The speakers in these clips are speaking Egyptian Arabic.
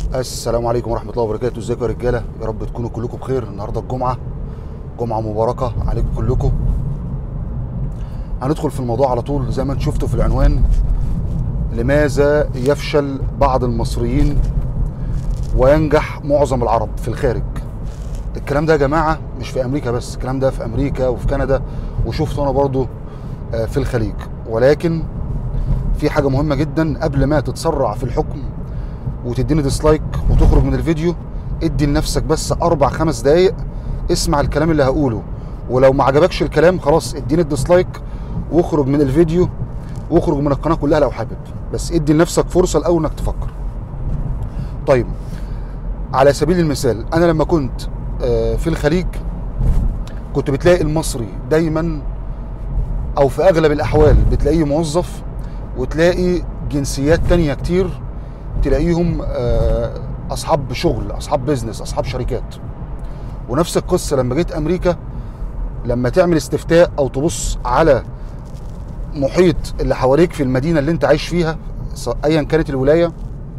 السلام عليكم ورحمة الله وبركاته ازيكم يا رجالة يا رب تكونوا كلكم بخير النهاردة الجمعة جمعة مباركة عليكم كلكم هندخل في الموضوع على طول زي ما انتم شفتوا في العنوان لماذا يفشل بعض المصريين وينجح معظم العرب في الخارج الكلام ده يا جماعة مش في أمريكا بس الكلام ده في أمريكا وفي كندا وشفته أنا برضو آه، في الخليج ولكن في حاجة مهمة جدا قبل ما تتسرع في الحكم وتديني ديسلايك وتخرج من الفيديو ادي لنفسك بس اربع خمس دقايق اسمع الكلام اللي هقوله ولو ما عجبكش الكلام خلاص اديني الديسلايك واخرج من الفيديو واخرج من القناه كلها لو حابب بس ادي لنفسك فرصه الاول انك تفكر طيب على سبيل المثال انا لما كنت آه، في الخليج كنت بتلاقي المصري دايما او في اغلب الاحوال بتلاقيه موظف وتلاقي جنسيات تانية كتير تلاقيهم آه، اصحاب شغل اصحاب بيزنس اصحاب شركات ونفس القصه لما جيت امريكا لما تعمل استفتاء او تبص على محيط اللي حواليك في المدينه اللي انت عايش فيها س- ايا كانت الولايه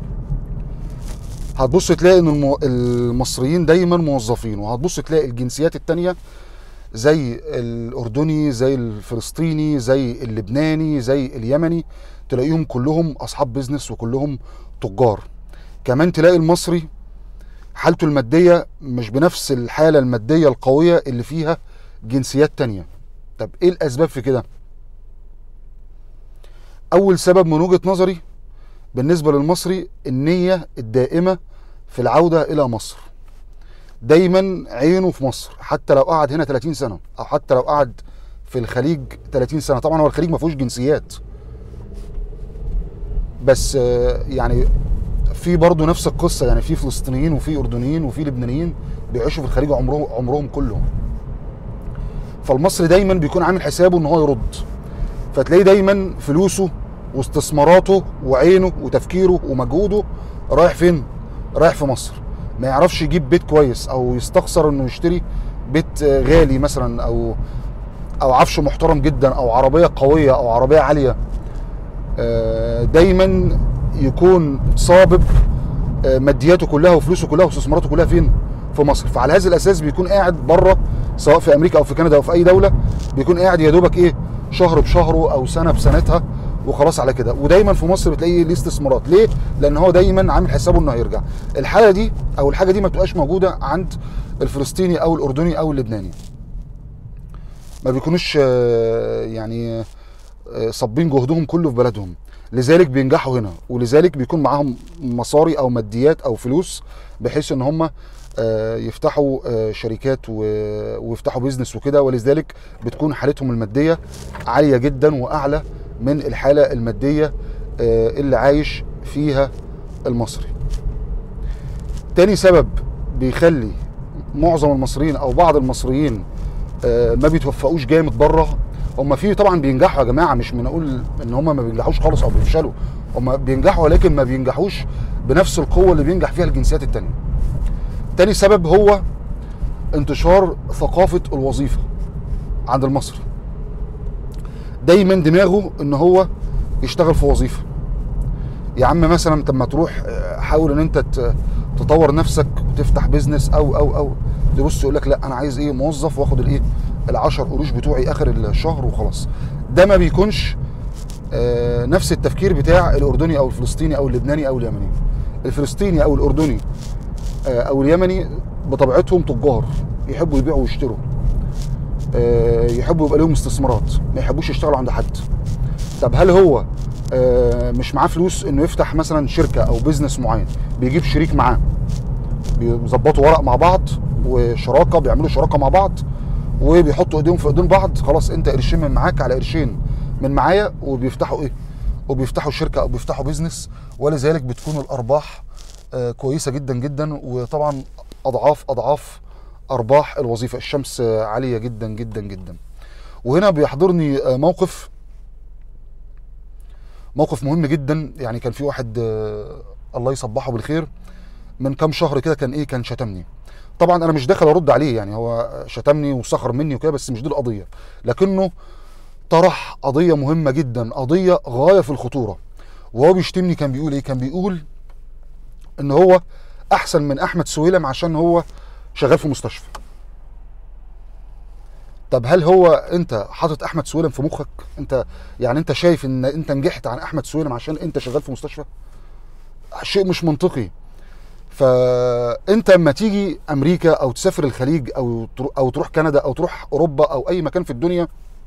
هتبص تلاقي ان الم- المصريين دايما موظفين وهتبص تلاقي الجنسيات التانية زي الاردني زي الفلسطيني زي اللبناني زي اليمني تلاقيهم كلهم اصحاب بيزنس وكلهم تجار كمان تلاقي المصري حالته المادية مش بنفس الحالة المادية القوية اللي فيها جنسيات تانية طب ايه الاسباب في كده اول سبب من وجهة نظري بالنسبة للمصري النية الدائمة في العودة الى مصر دايما عينه في مصر حتى لو قعد هنا 30 سنة او حتى لو قعد في الخليج 30 سنة طبعا هو الخليج ما فيهوش جنسيات بس آه، يعني في برضه نفس القصه يعني في فلسطينيين وفي اردنيين وفي لبنانيين بيعيشوا في الخليج عمرهم عمرهم كلهم فالمصري دايما بيكون عامل حسابه ان هو يرد فتلاقيه دايما فلوسه واستثماراته وعينه وتفكيره ومجهوده رايح فين رايح في مصر ما يعرفش يجيب بيت كويس او يستخسر انه يشتري بيت آه، غالي مثلا او او عفش محترم جدا او عربيه قويه او عربيه عاليه آه، دايما يكون صابب آه، مادياته كلها وفلوسه كلها واستثماراته كلها فين؟ في مصر فعلى هذا الاساس بيكون قاعد بره سواء في امريكا او في كندا او في اي دوله بيكون قاعد يا دوبك ايه شهر بشهره او سنه بسنتها وخلاص على كده ودايما في مصر بتلاقي ليه استثمارات ليه لان هو دايما عامل حسابه انه هيرجع الحاله دي او الحاجه دي ما بتبقاش موجوده عند الفلسطيني او الاردني او اللبناني ما بيكونوش آه، يعني آه، صابين جهدهم كله في بلدهم لذلك بينجحوا هنا ولذلك بيكون معاهم مصاري او ماديات او فلوس بحيث ان هم آه، يفتحوا آه، شركات و- ويفتحوا بيزنس وكده ولذلك بتكون حالتهم الماديه عاليه جدا واعلى من الحاله الماديه آه، اللي عايش فيها المصري تاني سبب بيخلي معظم المصريين او بعض المصريين آه، ما بيتوفقوش جامد بره هم في طبعا بينجحوا يا جماعه مش بنقول ان هم ما بينجحوش خالص او بيفشلوا هم بينجحوا ولكن ما بينجحوش بنفس القوه اللي بينجح فيها الجنسيات التانية تاني سبب هو انتشار ثقافه الوظيفه عند المصري دايما دماغه ان هو يشتغل في وظيفه يا عم مثلا طب ما تروح آه، حاول ان انت ت- تطور نفسك وتفتح بيزنس او او او تبص يقول لك لا انا عايز ايه موظف واخد الايه ال10 قروش بتوعي اخر الشهر وخلاص ده ما بيكونش آه، نفس التفكير بتاع الاردني او الفلسطيني او اللبناني او اليمني الفلسطيني او الاردني آه، او اليمني بطبيعتهم تجار يحبوا يبيعوا ويشتروا آه، يحبوا يبقى لهم استثمارات ما يحبوش يشتغلوا عند حد طب هل هو آه، مش معاه فلوس انه يفتح مثلا شركه او بيزنس معين بيجيب شريك معاه بيظبطوا ورق مع بعض وشراكه بيعملوا شراكه مع بعض وبيحطوا ايديهم في ايدين بعض خلاص انت قرشين من معاك على قرشين من معايا وبيفتحوا ايه وبيفتحوا شركه او بيفتحوا بيزنس ولذلك بتكون الارباح آه، كويسه جدا جدا وطبعا اضعاف اضعاف ارباح الوظيفه الشمس آه، عاليه جدا جدا جدا وهنا بيحضرني آه، موقف موقف مهم جدا يعني كان في واحد آه، الله يصبحه بالخير من كام شهر كده كان ايه كان شتمني طبعا انا مش داخل ارد عليه يعني هو شتمني وسخر مني وكده بس مش دي القضيه لكنه طرح قضيه مهمه جدا قضيه غايه في الخطوره وهو بيشتمني كان بيقول ايه كان بيقول ان هو احسن من احمد سويلم عشان هو شغال في مستشفى طب هل هو انت حاطط احمد سويلم في مخك انت يعني انت شايف ان انت نجحت عن احمد سويلم عشان انت شغال في مستشفى شيء مش منطقي فانت لما تيجي امريكا او تسافر الخليج او ترو- او تروح كندا او تروح اوروبا او اي مكان في الدنيا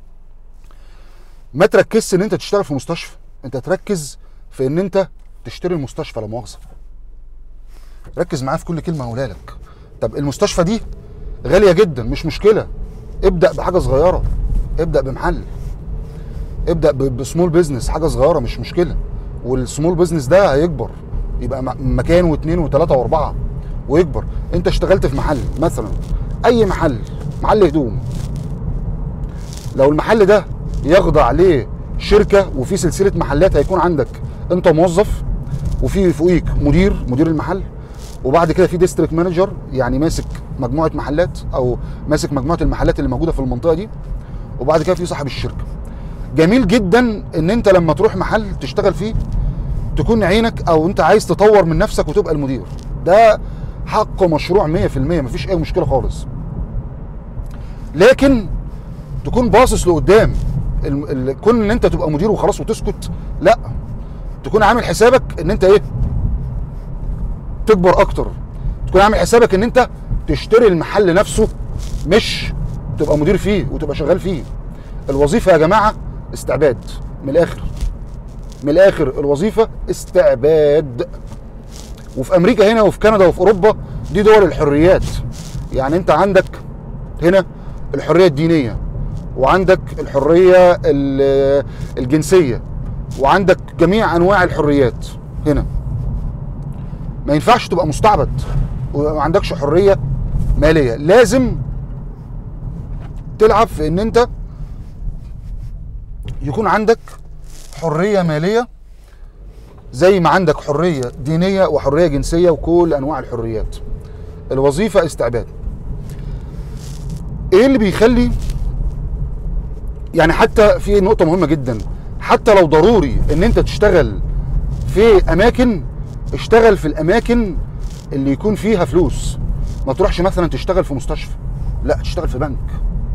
ما تركزش ان انت تشتغل في مستشفى انت تركز في ان انت تشتري المستشفى لا مؤاخذه ركز معايا في كل كلمه هقولها لك طب المستشفى دي غاليه جدا مش مشكله ابدا بحاجه صغيره ابدا بمحل ابدا ب- بسمول بيزنس حاجه صغيره مش مشكله والسمول بيزنس ده هيكبر يبقى م- مكان واثنين وثلاثه واربعه ويكبر انت اشتغلت في محل مثلا اي محل محل هدوم لو المحل ده يخضع لشركه وفي سلسله محلات هيكون عندك انت موظف وفي فوقيك مدير مدير المحل وبعد كده في ديستريكت مانجر يعني ماسك مجموعه محلات او ماسك مجموعه المحلات اللي موجوده في المنطقه دي وبعد كده في صاحب الشركه جميل جدا ان انت لما تروح محل تشتغل فيه تكون عينك او انت عايز تطور من نفسك وتبقى المدير ده حق مشروع 100% مفيش اي مشكله خالص لكن تكون باصص لقدام ال- ال- كون ان انت تبقى مدير وخلاص وتسكت لا تكون عامل حسابك ان انت ايه تكبر اكتر تكون عامل حسابك ان انت تشتري المحل نفسه مش تبقى مدير فيه وتبقى شغال فيه الوظيفه يا جماعه استعباد من الاخر من الاخر الوظيفه استعباد وفي امريكا هنا وفي كندا وفي اوروبا دي دول الحريات يعني انت عندك هنا الحريه الدينيه وعندك الحريه ال- الجنسيه وعندك جميع انواع الحريات هنا ما ينفعش تبقى مستعبد وما عندكش حريه ماليه لازم تلعب في ان انت يكون عندك حريه ماليه زي ما عندك حريه دينيه وحريه جنسيه وكل انواع الحريات الوظيفه استعباد ايه اللي بيخلي يعني حتى في نقطه مهمه جدا حتى لو ضروري ان انت تشتغل في اماكن اشتغل في الاماكن اللي يكون فيها فلوس ما تروحش مثلا تشتغل في مستشفى لا تشتغل في بنك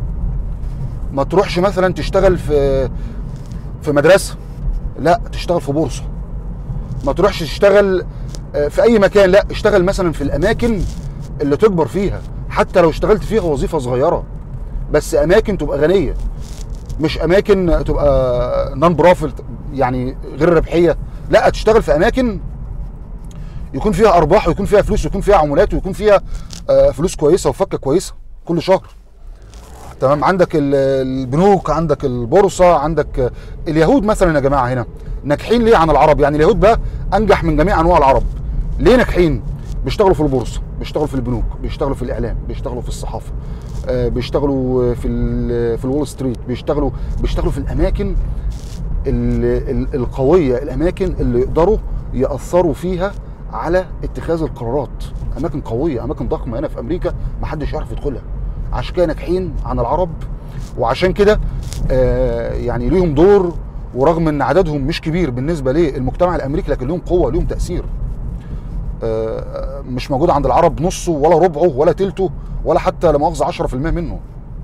ما تروحش مثلا تشتغل في في مدرسه لا تشتغل في بورصه ما تروحش تشتغل آه، في اي مكان لا اشتغل مثلا في الاماكن اللي تكبر فيها حتى لو اشتغلت فيها وظيفه صغيره بس اماكن تبقى غنيه مش اماكن تبقى نون بروفيت يعني غير ربحيه لا تشتغل في اماكن يكون فيها ارباح ويكون فيها فلوس ويكون فيها عمولات ويكون فيها آه، فلوس كويسه وفكه كويسه كل شهر تمام عندك ال- البنوك عندك البورصه عندك آه، اليهود مثلا يا جماعه هنا ناجحين ليه عن العرب يعني اليهود بقى انجح من جميع انواع العرب ليه ناجحين بيشتغلوا في البورصه بيشتغلوا في البنوك بيشتغلوا في الاعلام بيشتغلوا في الصحافه آه، بيشتغلوا في ال- في الول ستريت بيشتغلوا بيشتغلوا في الاماكن ال- ال- القويه الاماكن اللي يقدروا ياثروا فيها على اتخاذ القرارات اماكن قويه اماكن ضخمه هنا في امريكا ما حدش يعرف يدخلها عشان كده ناجحين عن العرب وعشان كده آه، يعني ليهم دور ورغم ان عددهم مش كبير بالنسبه للمجتمع الامريكي لكن ليهم قوه ليهم تاثير آه، مش موجود عند العرب نصه ولا ربعه ولا تلته ولا حتى لا مؤاخذه 10% منه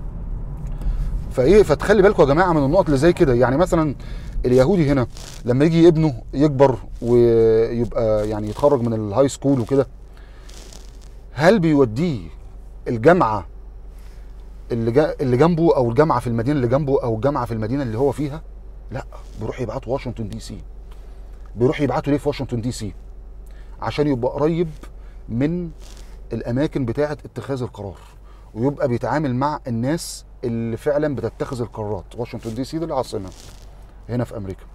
فايه فتخلي بالكم يا جماعه من النقط اللي زي كده يعني مثلا اليهودي هنا لما يجي ابنه يكبر ويبقى يعني يتخرج من الهاي سكول وكده هل بيوديه الجامعه اللي جا اللي جنبه او الجامعه في المدينه اللي جنبه او الجامعه في المدينه اللي هو فيها لا بيروح يبعته واشنطن دي سي بيروح يبعته ليه في واشنطن دي سي عشان يبقى قريب من الاماكن بتاعه اتخاذ القرار ويبقى بيتعامل مع الناس اللي فعلا بتتخذ القرارات واشنطن دي سي دي العاصمه هنا في امريكا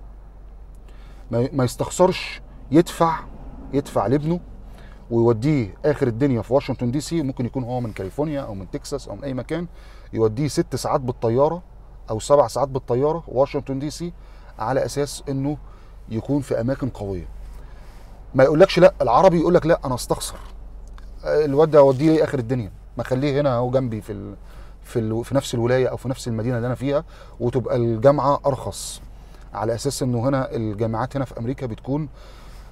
ما ما يستخسرش يدفع يدفع لابنه ويوديه اخر الدنيا في واشنطن دي سي ممكن يكون هو من كاليفورنيا او من تكساس او من اي مكان يوديه ست ساعات بالطياره او سبع ساعات بالطياره واشنطن دي سي على اساس انه يكون في اماكن قويه ما يقولكش لا العربي يقول لك لا انا استخسر الواد ده اوديه ليه اخر الدنيا ما اخليه هنا اهو جنبي في ال... في ال... في نفس الولايه او في نفس المدينه اللي انا فيها وتبقى الجامعه ارخص على اساس انه هنا الجامعات هنا في امريكا بتكون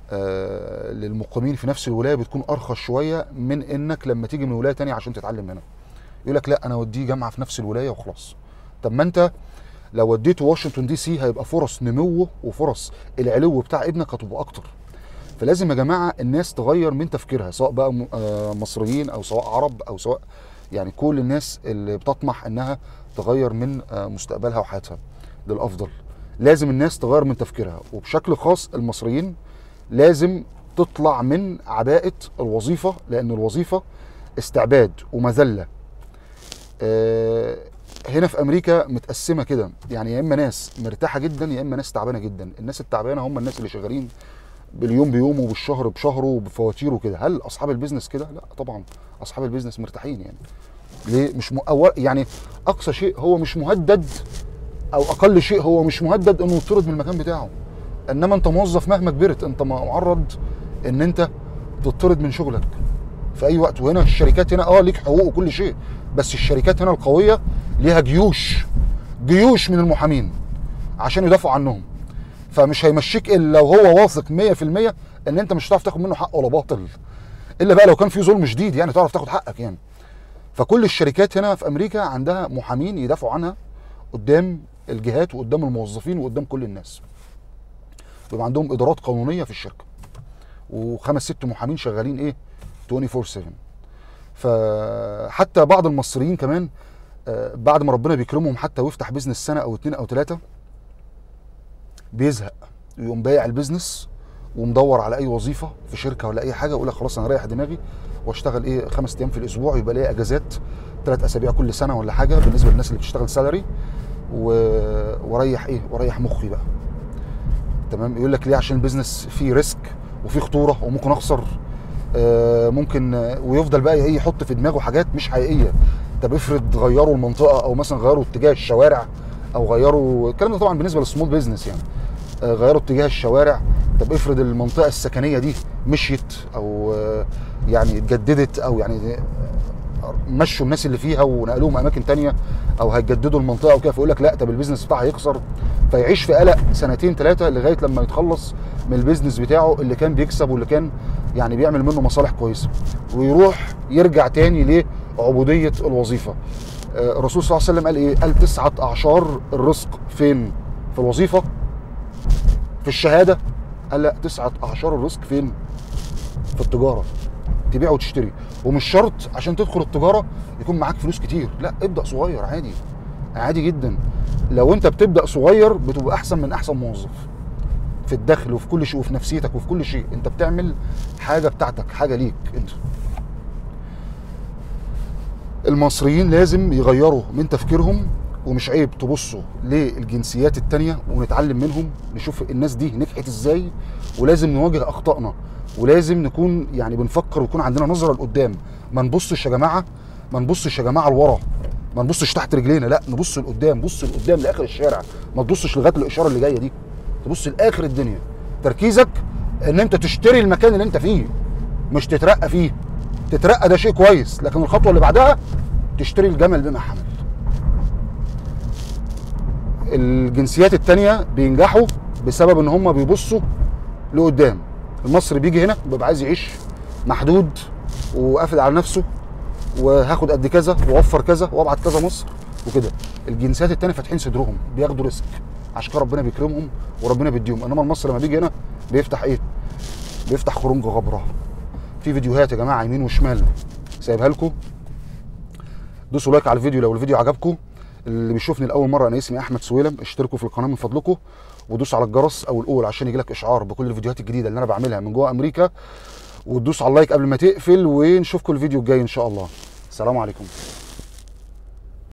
آه للمقيمين في نفس الولايه بتكون ارخص شويه من انك لما تيجي من ولايه تانية عشان تتعلم هنا يقول لك لا انا اوديه جامعه في نفس الولايه وخلاص طب ما انت لو وديته واشنطن دي سي هيبقى فرص نموه وفرص العلو بتاع ابنك هتبقى اكتر فلازم يا جماعه الناس تغير من تفكيرها سواء بقى م- آه، مصريين او سواء عرب او سواء يعني كل الناس اللي بتطمح انها تغير من آه، مستقبلها وحياتها للافضل لازم الناس تغير من تفكيرها وبشكل خاص المصريين لازم تطلع من عباءة الوظيفة لأن الوظيفة استعباد ومذلة آه، هنا في أمريكا متقسمة كده يعني يا إما ناس مرتاحة جدا يا إما ناس تعبانة جدا الناس التعبانة هم الناس اللي شغالين باليوم بيومه وبالشهر بشهره وبفواتيره كده هل أصحاب البيزنس كده؟ لا طبعا أصحاب البيزنس مرتاحين يعني ليه مش م... أول يعني أقصى شيء هو مش مهدد او اقل شيء هو مش مهدد انه يطرد من المكان بتاعه انما انت موظف مهما كبرت انت معرض ان انت تطرد من شغلك في اي وقت وهنا الشركات هنا اه ليك حقوق وكل شيء بس الشركات هنا القويه ليها جيوش جيوش من المحامين عشان يدافعوا عنهم فمش هيمشيك الا لو هو واثق 100% ان انت مش هتعرف تاخد منه حق ولا باطل الا بقى لو كان في ظلم شديد يعني تعرف تاخد حقك يعني فكل الشركات هنا في امريكا عندها محامين يدافعوا عنها قدام الجهات وقدام الموظفين وقدام كل الناس بيبقى عندهم ادارات قانونيه في الشركه وخمس ست محامين شغالين ايه 24 7 فحتى بعض المصريين كمان آه، بعد ما ربنا بيكرمهم حتى ويفتح بيزنس سنه او اتنين او تلاته بيزهق يقوم بايع البيزنس ومدور على اي وظيفه في شركه ولا اي حاجه يقول لك خلاص انا رايح دماغي واشتغل ايه خمس ايام في الاسبوع يبقى ليا اجازات ثلاث اسابيع كل سنه ولا حاجه بالنسبه للناس اللي بتشتغل سالري و... واريح ايه واريح مخي بقى تمام يقول لك ليه عشان البيزنس فيه ريسك وفيه خطوره وممكن اخسر آه، ممكن آه، ويفضل بقى ايه يحط في دماغه حاجات مش حقيقيه طب افرض غيروا المنطقه او مثلا غيروا اتجاه الشوارع او غيروا الكلام ده طبعا بالنسبه للسمول بيزنس يعني آه، غيروا اتجاه الشوارع طب افرض المنطقه السكنيه دي مشيت او آه، يعني اتجددت او يعني مشوا الناس اللي فيها ونقلوهم اماكن تانية او هيجددوا المنطقه وكده فيقول لك لا طب البيزنس بتاعها هيخسر فيعيش في قلق سنتين ثلاثه لغايه لما يتخلص من البيزنس بتاعه اللي كان بيكسب واللي كان يعني بيعمل منه مصالح كويسه ويروح يرجع تاني لعبوديه الوظيفه آه، الرسول صلى الله عليه وسلم قال ايه قال تسعه اعشار الرزق فين في الوظيفه في الشهاده قال لا تسعه اعشار الرزق فين في التجاره تبيع وتشتري ومش شرط عشان تدخل التجاره يكون معاك فلوس كتير لا ابدا صغير عادي عادي جدا لو انت بتبدا صغير بتبقى احسن من احسن موظف في الدخل وفي كل شيء وفي نفسيتك وفي كل شيء انت بتعمل حاجه بتاعتك حاجه ليك انت المصريين لازم يغيروا من تفكيرهم ومش عيب تبصوا للجنسيات التانية ونتعلم منهم نشوف الناس دي نجحت ازاي ولازم نواجه اخطائنا ولازم نكون يعني بنفكر ويكون عندنا نظرة لقدام ما نبصش يا جماعة ما نبصش يا جماعة لورا ما نبصش تحت رجلينا لا نبص لقدام بص لقدام لاخر الشارع ما تبصش لغايه الاشاره اللي جايه دي تبص لاخر الدنيا تركيزك ان انت تشتري المكان اللي انت فيه مش تترقى فيه تترقى ده شيء كويس لكن الخطوه اللي بعدها تشتري الجمل بما حمل الجنسيات التانية بينجحوا بسبب ان هم بيبصوا لقدام المصري بيجي هنا بيبقى عايز يعيش محدود وقافل على نفسه وهاخد قد كذا واوفر كذا وابعت كذا مصر وكده الجنسيات التانية فاتحين صدرهم بياخدوا ريسك عشان كده ربنا بيكرمهم وربنا بيديهم انما المصري لما بيجي هنا بيفتح ايه بيفتح خرنجه غبره في فيديوهات يا جماعه يمين وشمال سايبها لكم دوسوا لايك على الفيديو لو الفيديو عجبكم اللي بيشوفني لاول مره انا اسمي احمد سويلم اشتركوا في القناه من فضلكم ودوسوا على الجرس او الاول عشان يجيلك اشعار بكل الفيديوهات الجديده اللي انا بعملها من جوه امريكا وتدوس على اللايك قبل ما تقفل ونشوفكم الفيديو الجاي ان شاء الله السلام عليكم